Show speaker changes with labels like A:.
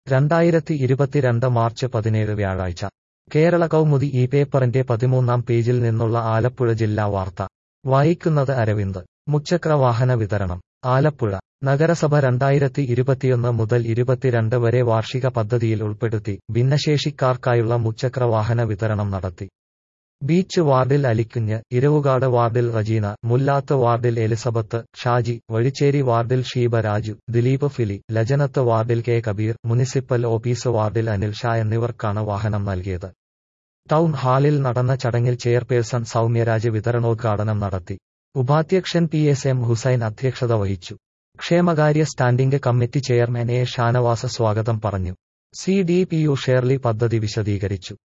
A: രണ്ടായിരത്തി ഇരുപത്തിരണ്ട് മാർച്ച് പതിനേഴ് വ്യാഴാഴ്ച കേരള കൗമുദി ഈ പേപ്പറിന്റെ പതിമൂന്നാം പേജിൽ നിന്നുള്ള ആലപ്പുഴ ജില്ലാ വാർത്ത വായിക്കുന്നത് അരവിന്ദ് മുച്ചക്ര വാഹന വിതരണം ആലപ്പുഴ നഗരസഭ രണ്ടായിരത്തി ഇരുപത്തിയൊന്ന് മുതൽ ഇരുപത്തിരണ്ട് വരെ വാർഷിക പദ്ധതിയിൽ ഉൾപ്പെടുത്തി ഭിന്നശേഷിക്കാർക്കായുള്ള മുച്ചക്ര വാഹന വിതരണം നടത്തി ബീച്ച് വാർഡിൽ അലിക്കുഞ്ഞ് ഇരവുകാട് വാർഡിൽ റജീന മുല്ലാത്ത് വാർഡിൽ എലിസബത്ത് ഷാജി വഴിച്ചേരി വാർഡിൽ ഷീബ രാജു ദിലീപ് ഫിലി ലജനത്ത് വാർഡിൽ കെ കബീർ മുനിസിപ്പൽ ഓഫീസ് വാർഡിൽ അനിൽ ഷാ എന്നിവർക്കാണ് വാഹനം നൽകിയത് ടൗൺ ഹാളിൽ നടന്ന ചടങ്ങിൽ ചെയർപേഴ്സൺ സൗമ്യരാജ് വിതരണോദ്ഘാടനം നടത്തി ഉപാധ്യക്ഷൻ പി എസ് എം ഹുസൈൻ അധ്യക്ഷത വഹിച്ചു ക്ഷേമകാര്യ standing committee chairman A Shanavas സ്വാഗതം പറഞ്ഞു C D P U Shirley പദ്ധതി വിശദീകരിച്ചു